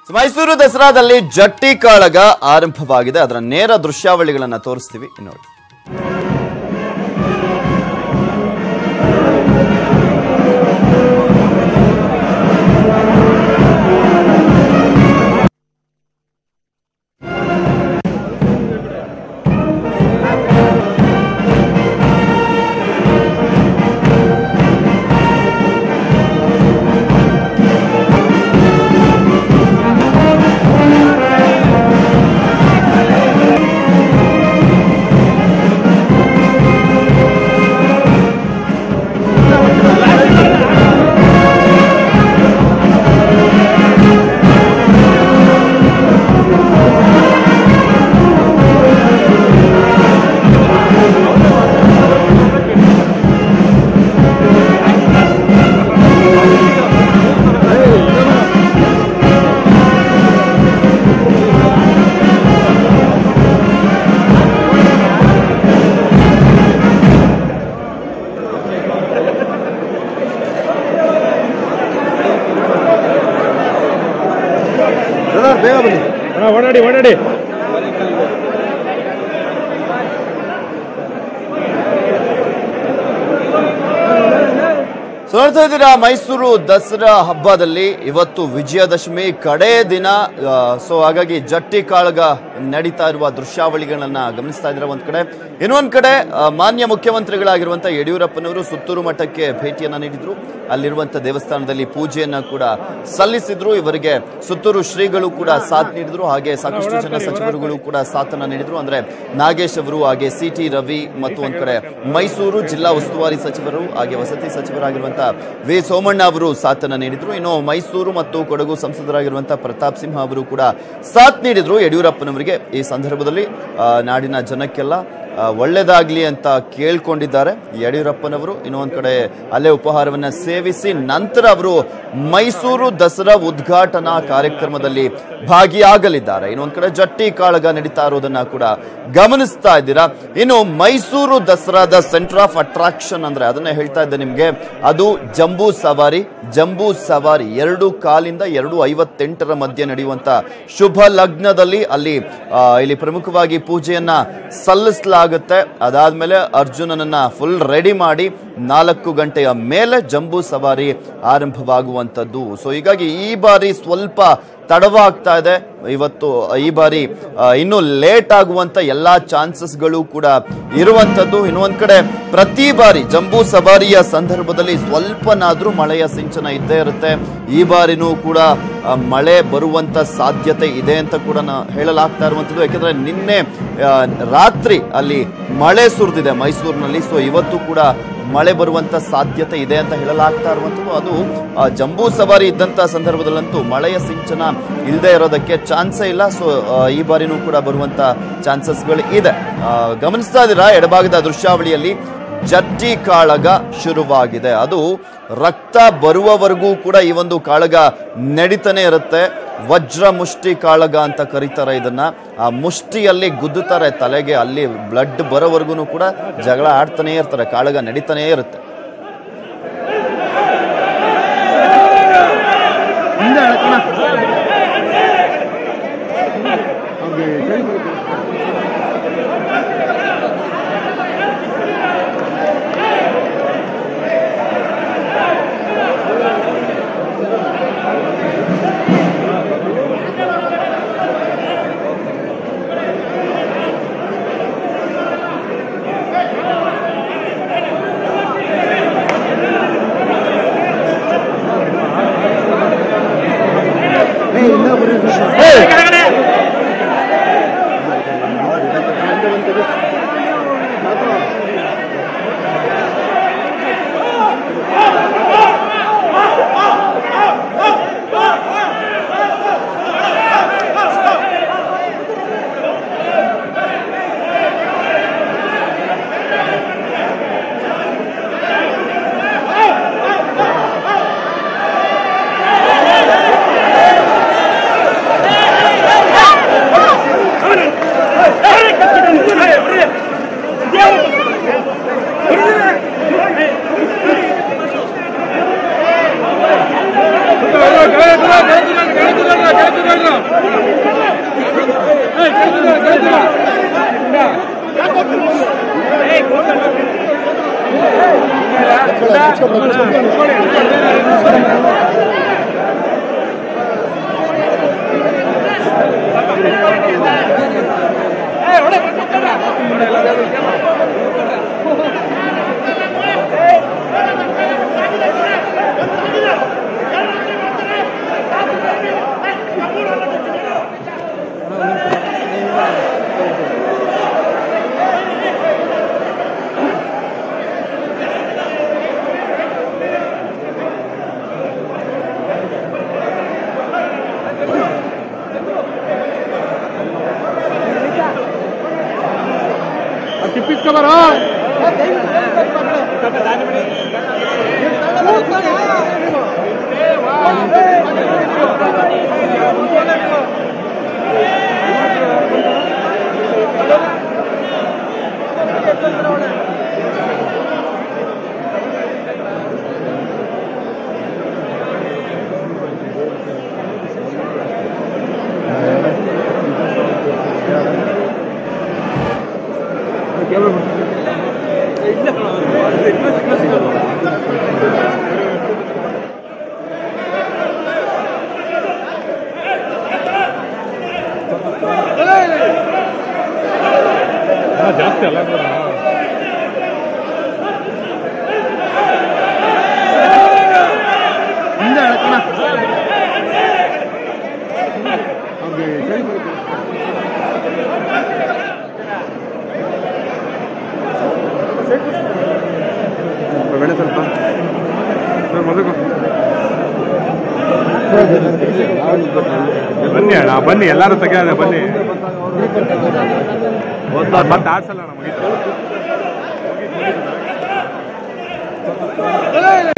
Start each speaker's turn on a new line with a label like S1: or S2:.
S1: ಮೈಸೂರು ದಸರಾದಲ್ಲಿ ಜಟ್ಟಿ ಕಾಳಗ ಆರಂಭವಾಗಿದೆ ಅದರ ನೇರ ದೃಶ್ಯಾವಳಿಗಳನ್ನ ತೋರಿಸ್ತೀವಿ ನೋಡಿ
S2: ಬೇಗ ಬನ್ನಿ ಓಡಾಡಿ ಓಡಾಡಿ
S1: ಸೊ ನೋಡ್ತಾ ಇದ್ದೀರಾ ಮೈಸೂರು ದಸರಾ ಹಬ್ಬದಲ್ಲಿ ಇವತ್ತು ವಿಜಯದಶಮಿ ಕಡೇ ದಿನ ಸೊ ಹಾಗಾಗಿ ಜಟ್ಟಿ ಕಾಳಗ ನಡೀತಾ ಇರುವ ದೃಶ್ಯಾವಳಿಗಳನ್ನ ಗಮನಿಸ್ತಾ ಇದ್ದೀರಾ ಒಂದ್ ಕಡೆ ಇನ್ನೊಂದ್ ಕಡೆ ಆ, ಮಾನ್ಯ ಮುಖ್ಯಮಂತ್ರಿಗಳಾಗಿರುವಂತ ಯಡಿಯೂರಪ್ಪನವರು ಸುತ್ತೂರು ಮಠಕ್ಕೆ ಭೇಟಿಯನ್ನ ನೀಡಿದ್ರು ಅಲ್ಲಿರುವಂತ ದೇವಸ್ಥಾನದಲ್ಲಿ ಪೂಜೆಯನ್ನ ಕೂಡ ಸಲ್ಲಿಸಿದ್ರು ಇವರಿಗೆ ಸುತ್ತೂರು ಶ್ರೀಗಳು ಕೂಡ ಸಾಥ್ ನೀಡಿದ್ರು ಹಾಗೆ ಸಾಕಷ್ಟು ಜನ ಸಚಿವರುಗಳು ಕೂಡ ಸಾಥನ್ನ ನೀಡಿದ್ರು ಅಂದ್ರೆ ನಾಗೇಶ್ ಅವರು ಹಾಗೆ ಸಿ ಟಿ ರವಿ ಮತ್ತು ಒಂದ್ ಕಡೆ ಮೈಸೂರು ಜಿಲ್ಲಾ ಉಸ್ತುವಾರಿ ಸಚಿವರು ಹಾಗೆ ವಸತಿ ಸಚಿವರಾಗಿರುವಂತಹ ವಿ ಸೋಮಣ್ಣ ಅವರು ಸಾಥನ್ನ ನೀಡಿದ್ರು ಇನ್ನು ಮೈಸೂರು ಮತ್ತು ಕೊಡಗು ಸಂಸದರಾಗಿರುವಂತಹ ಪ್ರತಾಪ್ ಸಿಂಹ ಅವರು ಕೂಡ ಸಾಥ್ ನೀಡಿದ್ರು ಯಡಿಯೂರಪ್ಪನವರಿಗೆ ಈ ಸಂದರ್ಭದಲ್ಲಿ ಆ, ನಾಡಿನ ಜನಕ್ಕೆಲ್ಲ ಆ, ಒಳ್ಳೇದಾಗ್ಲಿ ಅಂತ ಕೇಳ್ಕೊಂಡಿದ್ದಾರೆ ಯಡಿಯೂರಪ್ಪನವರು ಇನ್ನೊಂದ್ ಕಡೆ ಅಲ್ಲೇ ಉಪಹಾರವನ್ನ ಸೇವಿಸಿ ನಂತರ ಅವರು ಮೈಸೂರು ದಸರಾ ಉದ್ಘಾಟನಾ ಕಾರ್ಯಕ್ರಮದಲ್ಲಿ ಭಾಗಿಯಾಗಲಿದ್ದಾರೆ ಇನ್ನೊಂದ್ ಕಡೆ ಜಟ್ಟಿ ಕಾಳಗ ನಡೀತಾ ಇರೋದನ್ನ ಕೂಡ ಗಮನಿಸ್ತಾ ಇದ್ದೀರಾ ಇನ್ನು ಮೈಸೂರು ದಸರಾದ ಸೆಂಟರ್ ಆಫ್ ಅಟ್ರಾಕ್ಷನ್ ಅಂದ್ರೆ ಅದನ್ನ ಹೇಳ್ತಾ ಇದ್ದೆ ನಿಮ್ಗೆ ಅದು ಜಂಬೂ ಸವಾರಿ ಜಂಬೂ ಸವಾರಿ ಎರಡು ಕಾಲಿಂದ ಎರಡು ಐವತ್ತೆಂಟರ ಮಧ್ಯೆ ನಡೆಯುವಂತ ಶುಭ ಲಗ್ನದಲ್ಲಿ ಅಲ್ಲಿ ಆ, ಇಲ್ಲಿ ಪ್ರಮುಖವಾಗಿ ಪೂಜೆಯನ್ನ ಸಲ್ಲಿಸಲಾಗುತ್ತೆ ಅದಾದ್ಮೇಲೆ ಅರ್ಜುನನನ್ನ ಫುಲ್ ರೆಡಿ ಮಾಡಿ ನಾಲ್ಕು ಗಂಟೆಯ ಮೇಲೆ ಜಂಬೂ ಸವಾರಿ ಆರಂಭವಾಗುವಂತದ್ದು ಸೊ ಹೀಗಾಗಿ ಈ ಬಾರಿ ಸ್ವಲ್ಪ ತಡವಾಗ್ತಾ ಇದೆ ಇವತ್ತು ಈ ಬಾರಿ ಆ, ಇನ್ನು ಲೇಟ್ ಆಗುವಂತ ಎಲ್ಲಾ ಚಾನ್ಸಸ್ಗಳು ಕೂಡ ಇರುವಂತದ್ದು ಇನ್ನೊಂದ್ ಕಡೆ ಪ್ರತಿ ಬಾರಿ ಜಂಬೂ ಸವಾರಿಯ ಸಂದರ್ಭದಲ್ಲಿ ಸ್ವಲ್ಪನಾದ್ರೂ ಮಳೆಯ ಸಿಂಚನ ಇದ್ದೇ ಇರುತ್ತೆ ಈ ಬಾರಿನೂ ಕೂಡ ಆ, ಮಳೆ ಬರುವಂತ ಸಾಧ್ಯತೆ ಇದೆ ಅಂತ ಕೂಡ ನಾ- ಹೇಳಲಾಗ್ತಾ ಇರುವಂತದ್ದು ಯಾಕಂದ್ರೆ ನಿನ್ನೆ ಆ, ರಾತ್ರಿ ಅಲ್ಲಿ ಮಳೆ ಸುರಿದಿದೆ ಮೈಸೂರಿನಲ್ಲಿ ಸೊ ಇವತ್ತು ಕೂಡ ಮಳೆ ಬರುವಂತ ಸಾಧ್ಯತೆ ಇದೆ ಅಂತ ಹೇಳಲಾಗ್ತಾ ಇರುವಂತದ್ದು ಅದು ಆ, ಜಂಬೂ ಸವಾರಿ ಇದ್ದಂತ ಸಂದರ್ಭದಲ್ಲಂತೂ ಮಳೆಯ ಸಿಂಚನ ಇಲ್ಲದೆ ಇರೋದಕ್ಕೆ ಚಾನ್ಸೇ ಇಲ್ಲ ಸೊ ಈ ಬಾರಿನೂ ಕೂಡ ಬರುವಂತ ಚಾನ್ಸಸ್ಗಳು ಇದೆ ಆ, ಗಮನಿಸ್ತಾ ಇದ್ದೀರಾ ಎಡಭಾಗದ ದೃಶ್ಯಾವಳಿಯಲ್ಲಿ ಜಟ್ಟಿ ಕಾಳಗ ಶುರುವಾಗಿದೆ ಅದು ರಕ್ತ ಬರುವವರೆಗೂ ಕೂಡ ಈ ಒಂದು ಕಾಳಗ ನಡೀತಾನೆ ಇರುತ್ತೆ ವಜ್ರ ಮುಷ್ಟಿ ಕಾಳಗ ಅಂತ ಕರೀತಾರೆ ಇದನ್ನ ಆ ಮುಷ್ಟಿಯಲ್ಲಿ ಗುದ್ದುತ್ತಾರೆ ತಲೆಗೆ ಅಲ್ಲಿ ಬ್ಲಡ್ ಬರೋವರೆಗೂ ಕೂಡ ಜಗಳ ಆಡ್ತಾನೆ ಇರ್ತಾರೆ ಕಾಳಗ ನಡೀತಾನೆ ಇರುತ್ತೆ
S2: ಹಿಂದೆ ಎಳ್ಕೊಣ. ಅವ್ರಿಗೆ ಕೈ ಕೊಡು. ಏ, ಇಲ್ಲ ಬರೀ
S3: ¡Vamos!
S2: ತಿಪ್ಪಿಸ್ಕೊಬಾರೋ ಜಾಸ್ತಿ ಅಲ್ಲ ಹಿಂದೆ ಎಳ್ಕಣ. ಅವ್ರಿಗೆ ಸರಿ ಬರುತ್ತೆ. ಬೇಡ ಸ್ವಲ್ಪ ಸರ್, ಮೊದಲು ಬನ್ನಿ ಅಣ್ಣ ಬನ್ನಿ ಎಲ್ಲರೂ ತೆಗೆಯೋದೆ ಬನ್ನಿ ಮತ್ತೆ ಆಡ್ಸಲ್ಲ ಅಣ್ಣ ಮುಗೀತು